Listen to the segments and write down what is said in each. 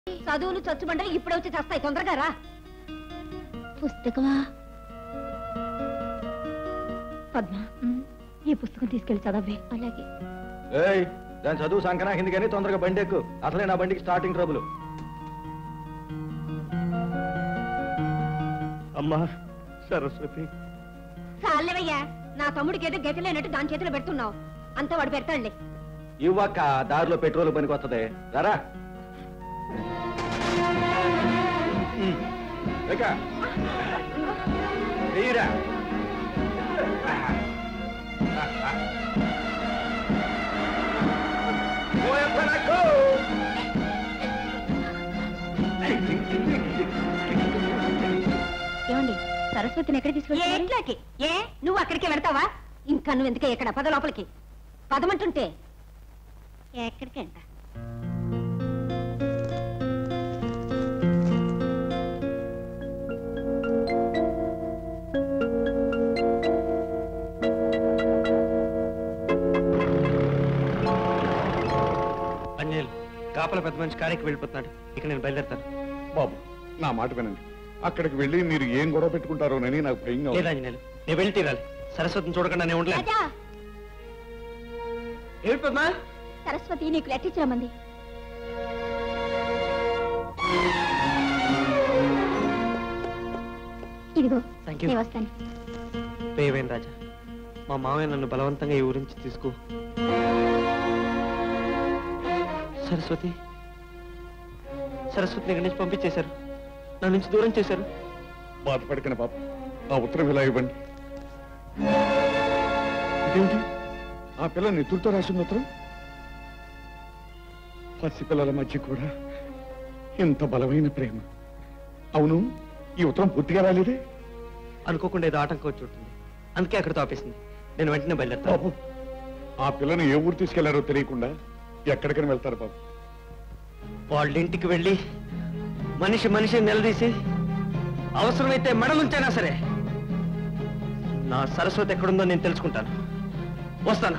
చదువులు చచ్చుమంటే ఇప్పుడు వచ్చి చస్తాయి తొందరగా రా పుస్తకమా పద్మ ఈ పుస్తకం తీసుకెళ్లి చదవే అలాగే ఏయ్ దాని చదువు సంకనాకింది కానీ తొందరగా బండి ఎక్కు అసలే నా బండికి స్టార్టింగ్ ట్రబుల్ అమ్మా సరస్వతి చాలేవయ్యా నా తమ్ముడికి ఏదో గతి లేనట్టు దాని చేతిలో పెడుతున్నావు అంతా వాడు పెడతాడులే ఇవ్వక్క దారిలో పెట్రోల్ పనికి వస్తుంది రారా ఎక్క. తీరా. పోయప్పనకు. ఏమండి సరస్వతిని ఎక్కడ తీసుకెళ్తారు ఎట్లాకి ఏ నువ్వు అక్కడికి వెడతావా ఇంకా నువ్వు ఎందుకే ఇక్కడ పద లోపలికి పదమంటుంటే ఎక్కడికంట అంజనేయులు కాపల పెద్ద మనిషి కారెక్కి వెళ్ళిపోతున్నాడు ఇక నేను బయలుదేరుతాను బాబు నా మాట వినండి అక్కడికి వెళ్ళి మీరు ఏం గొడవ పెట్టుకుంటారోనని నాకు భయంగా ఉంది. లేదా అంజనేయులు నేను వెళ్ళి తీరాలి సరస్వతిని చూడకుండా నేను ఉండలేను రాజా ఏమిటమ్మా సరస్వతి నీకు లెటర్ ఇచ్చిరమ్మంది ఇదిగో థ్యాంక్ యూ నేను వస్తాను పేవేం రాజా మా మామయ్య నన్ను బలవంతంగా ఈ ఊరించి తీసుకో సరస్వతి సరస్వతిని ఇక్కడి నుంచి పంపించేశారు నా నుంచి దూరం చేశారు బాధపడకండి బాబు ఆ ఉత్తరం ఇలా ఇవ్వండి ఇదేంటి ఆ పిల్ల నెత్తులతో రాసిన ఉత్తరం పసిపిల్లల మధ్య కూడా ఇంత బలమైన ప్రేమ అవును ఈ ఉత్తరం పూర్తిగా రాలేదే అనుకోకుండా ఏదో ఆటంకం వచ్చి ఉంటుంది అందుకే అక్కడితో ఆపేసింది నేను వెంటనే బయలుదేరుతాను బాబు ఆ పిల్లని ఏ ఊరు తీసుకెళ్లారో తెలియకుండా ఎక్కడికైనా వెళ్తారు బాబు వాళ్ళ ఇంటికి వెళ్ళి మనిషి మనిషి నిలదీసి అవసరమైతే మెడలుంచైనా సరే నా సరస్వతి ఎక్కడుందో నేను తెలుసుకుంటాను వస్తాను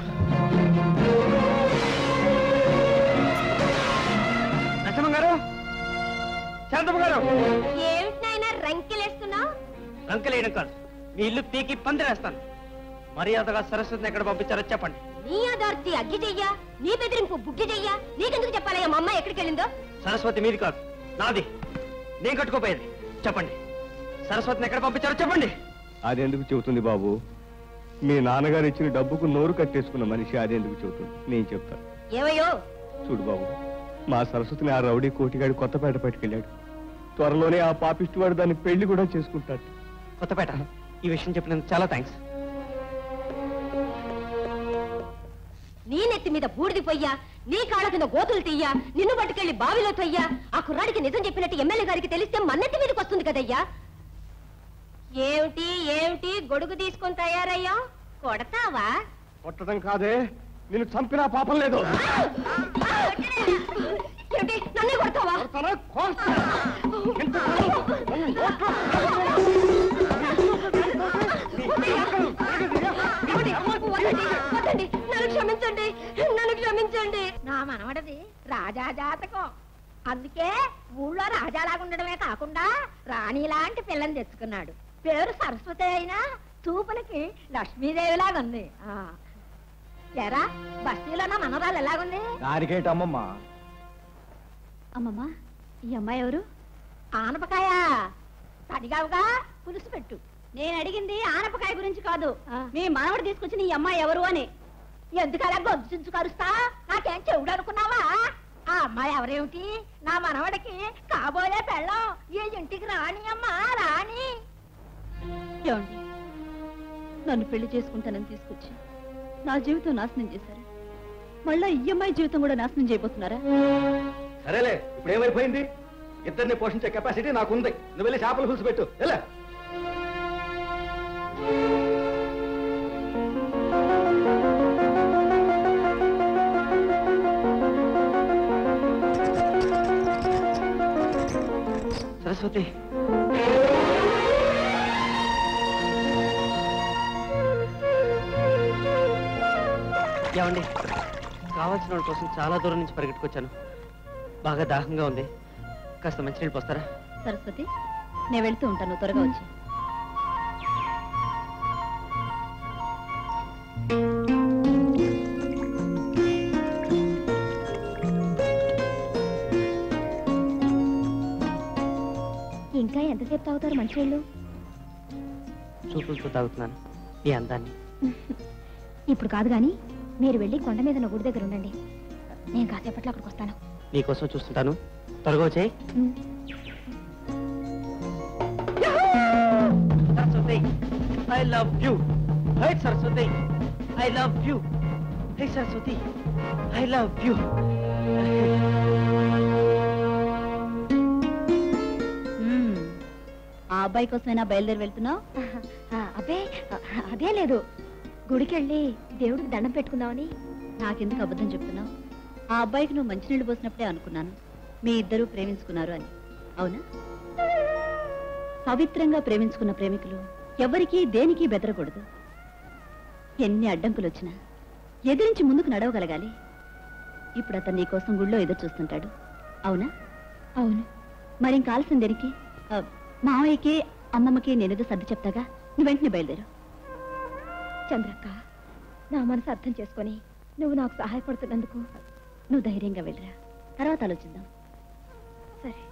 లక్ష్మణ గారు శాంతమ్మ గారు ఏమిటి నాయనా రంకెలేస్తున్నావు రంకలేయడం కాదు మీ ఇల్లు పీకి పందిరేస్తాను మర్యాదగా సరస్వతిని ఎక్కడ పంపించారో చెప్పండి నీ ఆధార్తి అగ్గి చెయ్యా నీ బెదిరింపు బుగ్గి చెయ్యా నీకెందుకు చెప్పాలయ్యా మా అమ్మ ఎక్కడికి వెళ్ళిందో సరస్వతి మీది కాదు నాది నేను కట్టుకోపోయేది చెప్పండి సరస్వతిని ఎక్కడ పంపించారో చెప్పండి అదెందుకు చెబుతుంది బాబు మీ నాన్నగారు ఇచ్చిన డబ్బుకు నోరు కట్టేసుకున్న మనిషి అదెందుకు చెబుతుంది నేను చెప్తాను ఏవయ్యో చూడు బాబు మా సరస్వతిని ఆ రౌడీ కోటిగాడు కొత్తపేట పట్టుకెళ్ళాడు త్వరలోనే ఆ పాపిష్టి వాడు దాన్ని పెళ్లి కూడా చేసుకుంటాడు కొత్తపేట ఈ విషయం చెప్పినందుకు చాలా థ్యాంక్స్ నీ నెత్తి మీద బూడిది పొయ్యా నీ కాళ్ళ కింద గోతులు తీయ్యా నిన్ను పట్టుకెళ్లి బావిలో తొయ్యా ఆ కుర్రాడికి నిజం చెప్పినట్టు ఎమ్మెల్యే గారికి తెలిస్తే మన్నెత్తి మీదకి వస్తుంది కదయ్యా ఏమిటి ఏమిటి గొడుగు తీసుకొని తయారయ్యా కొడతావా కొట్టడం కాదే నేను చంపినా పాపం లేదు ఏమిటి నన్నే కొడతావా వద్దండి, వద్దండి, నన్ను క్షమించండి నన్ను క్షమించండి నా మనవడది రాజా జాతకం అందుకే ఊళ్ళో రాజాలాగా ఉండడమే కాకుండా రాణి లాంటి పిల్లని తెచ్చుకున్నాడు పేరు సరస్వతి అయినా చూపులకి లక్ష్మీదేవిలాగా ఉంది ఆ. ఎరా బస్తీలో నా మనవరాలు ఎలాగుంది దానికేంటమ్మమ్మ అమ్మమ్మ ఈ అమ్మాయి ఎవరు ఆనపకాయ తడిగావుగా పులుసు పెట్టు నేను అడిగింది ఆనపకాయ గురించి కాదు ఆ. మీ మనవడు తీసుకొచ్చిన ఈ అమ్మాయి ఎవరు అని ఎందుకలా గొంతు కరుస్తా నాకేం చెవుడు అనుకున్నావా ఆ అమ్మాయి ఎవరేమిటి నా మనవడికి కాబోయే పెళ్ళం ఈ ఇంటికి రాణి అమ్మా రాణి ఏమండి నన్ను పెళ్లి చేసుకుంటానని తీసుకొచ్చి నా జీవితం నాశనం చేశారు మళ్ళా ఈ అమ్మాయి జీవితం కూడా నాశనం చేయబోతున్నారా సరేలే ఇప్పుడు ఏమైపోయింది ఇద్దరిని పోషించే కెపాసిటీ నాకుంది నువ్వు వెళ్ళి చేపల పులుసు పెట్టు ఎలా సరస్వతి ఏమండి కావాల్సిన వాళ్ళ కోసం చాలా దూరం నుంచి పరిగెట్టుకొచ్చాను బాగా దాహంగా ఉంది కాస్త మంచినీళ్ళు పోస్తారా సరస్వతి నేను వెళ్తూ ఉంటాను నువ్వు త్వరగా వచ్చి ఇంకా ఎంతసేపు తాగుతారు మంచినీళ్ళు చూపులతో తాగుతున్నాను ఈ అందాన్ని ఇప్పుడు కాదు కానీ మీరు వెళ్ళి కొండ మీద ఉన్న గుడి దగ్గర ఉండండి నేను కాసేపట్లో అక్కడికి వస్తాను నీకోసం చూస్తుంటాను త్వరగా వచ్చేయ్ Saraswati I love you hi Saraswati I love you hi Saraswati I love you మ్మ్. ఆ అబ్బాయి కోసమైనా బయలుదేరి వెళ్తున్నావు అబ్బే అదే లేదు గుడికి వెళ్ళి దేవుడికి దండం పెట్టుకుందామని నాకెందుకు అబద్ధం చెప్తున్నావు ఆ అబ్బాయికి నువ్వు మంచినీళ్ళు పోసినప్పుడే అనుకున్నాను మీ ఇద్దరూ ప్రేమించుకున్నారు అని అవునా పవిత్రంగా ప్రేమించుకున్న ప్రేమికులు ఎవరికీ దేనికి బెదరకూడదు ఎన్ని అడ్డంకులు వచ్చినా ఎదిరించి ముందుకు నడవగలగాలి ఇప్పుడు అతను నీ కోసం గుళ్ళో ఎదురు చూస్తుంటాడు అవునా అవును మరి కాల్సిన దేనికి ఆ, మావయ్యకి అమ్మమ్మకి నేనేదో సర్ది చెప్తాగా నువ్వు వెంటనే బయలుదేరు చంద్రక్క నా మనసు అర్థం చేసుకొని నువ్వు నాకు సహాయపడుతున్నందుకు నువ్వు ధైర్యంగా వెళ్ళరా తర్వాత ఆలోచిద్దాం సరే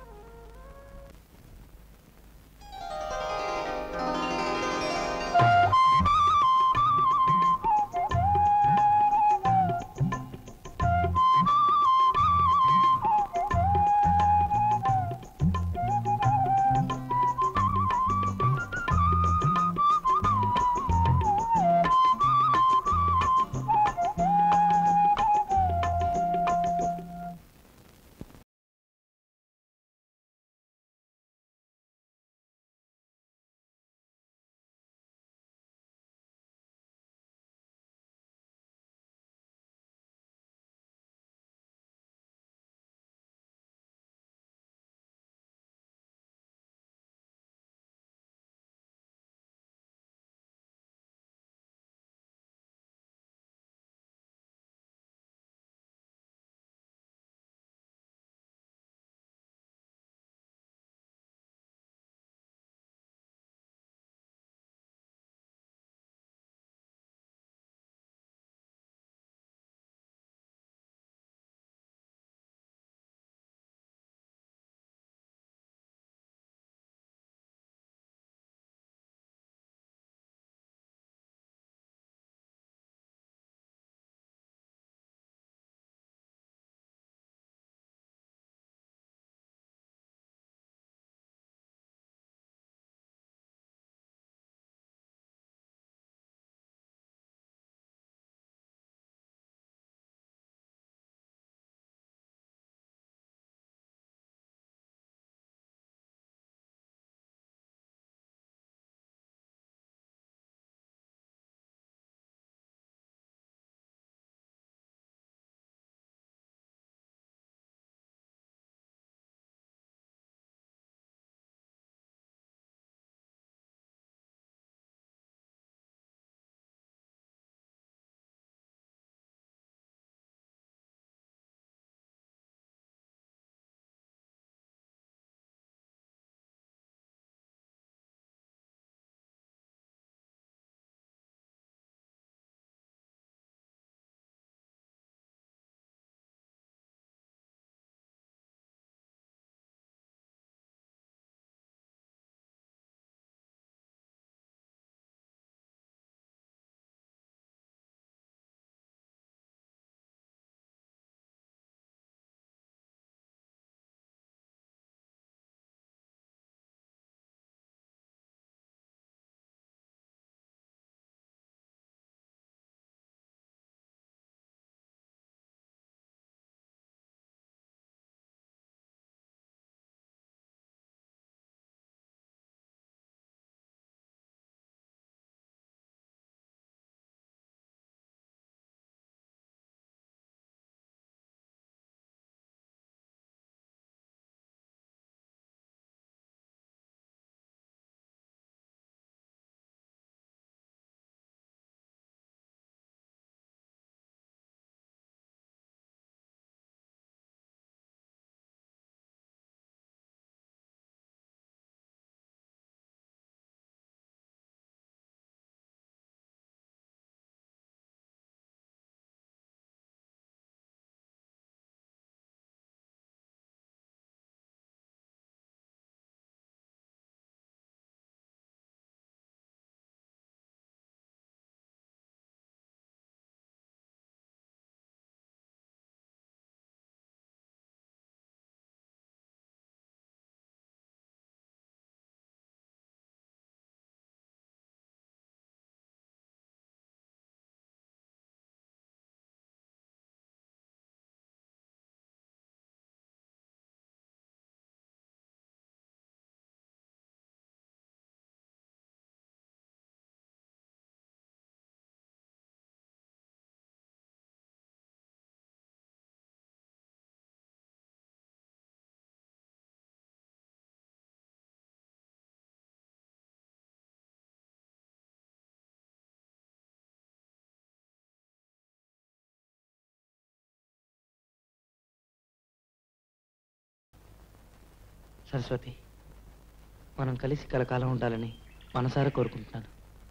సరస్వతి మనం కలిసి కలకాలం ఉండాలని మనసారా కోరుకుంటున్నాను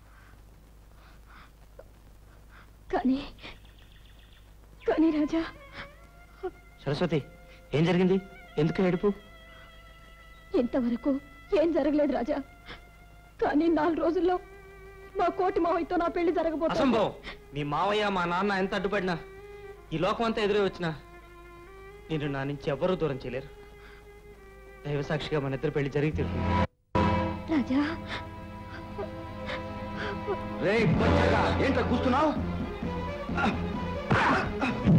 కానీ కానీ రాజా సరస్వతి ఏం జరిగింది ఎందుకు ఏడుపు ఇంతవరకు ఏం జరగలేదు రాజా కానీ నాలుగు రోజుల్లో మా కోటి మావయ్యతో నా పెళ్లి జరగబోతుంది అసంభవం మీ మావయ్య మా నాన్న ఎంత అడ్డుపడినా ఈ లోకం అంతా ఎదురే వచ్చినా నేను నా నుంచి ఎవ్వరూ దూరం చేయలేరు దైవ సాక్షిగా మన ఇద్దరు పెళ్లి జరిగి తీరుతుంది రాజా రే ఏంట్రా కూస్తున్నావు